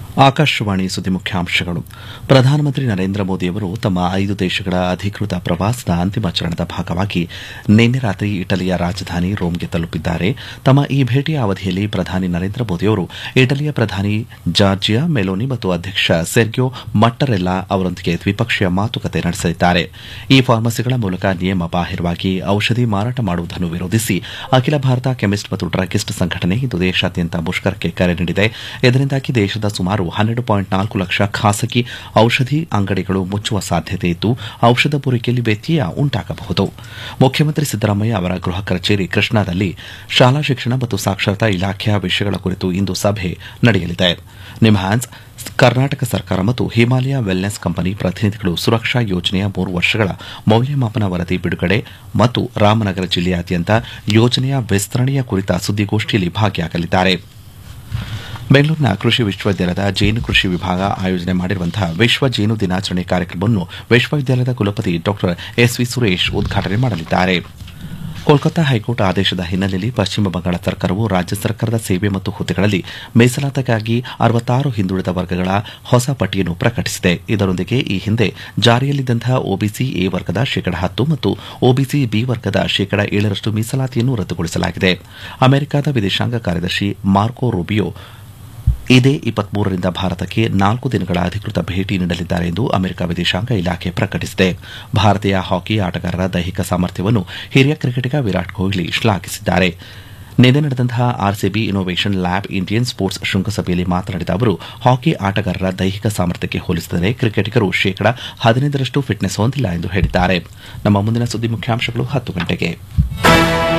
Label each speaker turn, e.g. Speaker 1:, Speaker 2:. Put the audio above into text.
Speaker 1: ಆಕಾಶವಾಣಿ ಸುದ್ದಿ ಮುಖ್ಯಾಂಶಗಳು ಪ್ರಧಾನಮಂತ್ರಿ ನರೇಂದ್ರ ಮೋದಿಯವರು ತಮ್ಮ ಐದು ದೇಶಗಳ ಅಧಿಕೃತ ಪ್ರವಾಸದ ಅಂತಿಮ ಚರಣದ ಭಾಗವಾಗಿ ನಿನ್ನೆ ರಾತ್ರಿ ಇಟಲಿಯ ರಾಜಧಾನಿ ರೋಮ್ಗೆ ತಲುಪಿದ್ದಾರೆ ತಮ್ಮ ಈ ಭೇಟಿಯ ಅವಧಿಯಲ್ಲಿ ಪ್ರಧಾನಿ ನರೇಂದ್ರ ಮೋದಿಯವರು ಇಟಲಿಯ ಪ್ರಧಾನಿ ಜಾರ್ಜಿಯಾ ಮೆಲೋನಿ ಮತ್ತು ಅಧ್ಯಕ್ಷ ಸೆರ್ಗಿಯೋ ಮಟ್ಟರೆಲ್ಲಾ ಅವರೊಂದಿಗೆ ದ್ವಿಪಕ್ಷೀಯ ಮಾತುಕತೆ ನಡೆಸಲಿದ್ದಾರೆ ಈ ಫಾರ್ಮಸಿಗಳ ಮೂಲಕ ನಿಯಮ ಬಾಹಿರವಾಗಿ ಔಷಧಿ ಮಾರಾಟ ಮಾಡುವುದನ್ನು ವಿರೋಧಿಸಿ ಅಖಿಲ ಭಾರತ ಕೆಮಿಸ್ಟ್ ಮತ್ತು ಡ್ರಗಿಸ್ಟ್ ಸಂಘಟನೆ ಇಂದು ದೇಶಾದ್ಯಂತ ಮುಷ್ಕರಕ್ಕೆ ಕರೆ ನೀಡಿದೆ ಇದರಿಂದಾಗಿ ದೇಶದ ಸುಮಾರು ಹನ್ನೆರಡು ಪಾಯಿಂಟ್ ನಾಲ್ಕು ಲಕ್ಷ ಖಾಸಗಿ ಔಷಧಿ ಅಂಗಡಿಗಳು ಮುಚ್ಚುವ ಸಾಧ್ಯತೆ ಇದ್ದು ಔಷಧ ಪೂರೈಕೆಯಲ್ಲಿ ವ್ಯತ್ಯಯ ಉಂಟಾಗಬಹುದು ಮುಖ್ಯಮಂತ್ರಿ ಸಿದ್ದರಾಮಯ್ಯ ಅವರ ಗೃಹ ಕಚೇರಿ ಕೃಷ್ಣಾದಲ್ಲಿ ಶಾಲಾ ಶಿಕ್ಷಣ ಮತ್ತು ಸಾಕ್ಷರತಾ ಇಲಾಖೆಯ ವಿಷಯಗಳ ಕುರಿತು ಇಂದು ಸಭೆ ನಡೆಯಲಿದೆ ನಿಮ್ಹಾನ್ಸ್ ಕರ್ನಾಟಕ ಸರ್ಕಾರ ಮತ್ತು ಹಿಮಾಲಯ ವೆಲ್ನೆಸ್ ಕಂಪನಿ ಪ್ರತಿನಿಧಿಗಳು ಸುರಕ್ಷಾ ಯೋಜನೆಯ ಮೂರು ವರ್ಷಗಳ ಮೌಲ್ಯಮಾಪನ ವರದಿ ಬಿಡುಗಡೆ ಮತ್ತು ರಾಮನಗರ ಜಿಲ್ಲೆಯಾದ್ಯಂತ ಯೋಜನೆಯ ವಿಸ್ತರಣೆಯ ಕುರಿತ ಸುದ್ದಿಗೋಷ್ಠಿಯಲ್ಲಿ ಭಾಗಿಯಾಗಲಿದ್ದಾರೆ ಬೆಂಗಳೂರಿನ ಕೃಷಿ ವಿಶ್ವವಿದ್ಯಾಲಯದ ಜೇನು ಕೃಷಿ ವಿಭಾಗ ಆಯೋಜನೆ ಮಾಡಿರುವಂತಹ ವಿಶ್ವ ಜೇನು ದಿನಾಚರಣೆ ಕಾರ್ಯಕ್ರಮವನ್ನು ವಿಶ್ವವಿದ್ಯಾಲಯದ ಕುಲಪತಿ ಡಾ ಎಸ್ವಿ ಸುರೇಶ್ ಉದ್ಘಾಟನೆ ಮಾಡಲಿದ್ದಾರೆ ಕೋಲ್ಕತ್ತಾ ಹೈಕೋರ್ಟ್ ಆದೇಶದ ಹಿನ್ನೆಲೆಯಲ್ಲಿ ಪಶ್ಚಿಮ ಬಂಗಾಳ ಸರ್ಕಾರವು ರಾಜ್ಯ ಸರ್ಕಾರದ ಸೇವೆ ಮತ್ತು ಹುದ್ದೆಗಳಲ್ಲಿ ಮೀಸಲಾತಿಗಾಗಿ ಅರವತ್ತಾರು ಹಿಂದುಳಿದ ವರ್ಗಗಳ ಹೊಸ ಪಟ್ಟಿಯನ್ನು ಪ್ರಕಟಿಸಿದೆ ಇದರೊಂದಿಗೆ ಈ ಹಿಂದೆ ಜಾರಿಯಲ್ಲಿದ್ದಂತಹ ಒಬಿಸಿ ಎ ವರ್ಗದ ಶೇಕಡ ಹತ್ತು ಮತ್ತು ಒಬಿಸಿ ಬಿ ವರ್ಗದ ಶೇಕಡ ಏಳರಷ್ಟು ಮೀಸಲಾತಿಯನ್ನು ರದ್ದುಗೊಳಿಸಲಾಗಿದೆ ಅಮೆರಿಕದ ವಿದೇಶಾಂಗ ಕಾರ್ಯದರ್ಶಿ ಮಾರ್ಕೋ ರೂಬಿಯೋ ಇದೇ ಇಪ್ಪತ್ಮೂರರಿಂದ ಭಾರತಕ್ಕೆ ನಾಲ್ಕು ದಿನಗಳ ಅಧಿಕೃತ ಭೇಟಿ ನೀಡಲಿದ್ದಾರೆ ಎಂದು ಅಮೆರಿಕ ವಿದೇಶಾಂಗ ಇಲಾಖೆ ಪ್ರಕಟಿಸಿದೆ ಭಾರತೀಯ ಹಾಕಿ ಆಟಗಾರರ ದೈಹಿಕ ಸಾಮರ್ಥ್ಯವನ್ನು ಹಿರಿಯ ಕ್ರಿಕೆಟಿಗ ವಿರಾಟ್ ಕೊಹ್ಲಿ ಶ್ಲಾಘಿಸಿದ್ದಾರೆ ನಿನ್ನೆ ನಡೆದಂತಹ RCB innovation lab Indian sports ಶೃಂಗಸಭೆಯಲ್ಲಿ ಮಾತನಾಡಿದ ಅವರು ಹಾಕಿ ಆಟಗಾರರ ದೈಹಿಕ ಸಾಮರ್ಥ್ಯಕ್ಕೆ ಹೋಲಿಸಿದರೆ ಕ್ರಿಕೆಟಿಗರು ಶೇಕಡ ಹದಿನೈದರಷ್ಟು ಫಿಟ್ನೆಸ್ ಹೊಂದಿಲ್ಲ ಎಂದು ಹೇಳಿದ್ದಾರೆ ನಮ್ಮ ಮುಂದಿನ ಸುದ್ದಿ ಮುಖ್ಯಾಂಶಗಳು ಹತ್ತು ಗಂಟೆಗೆ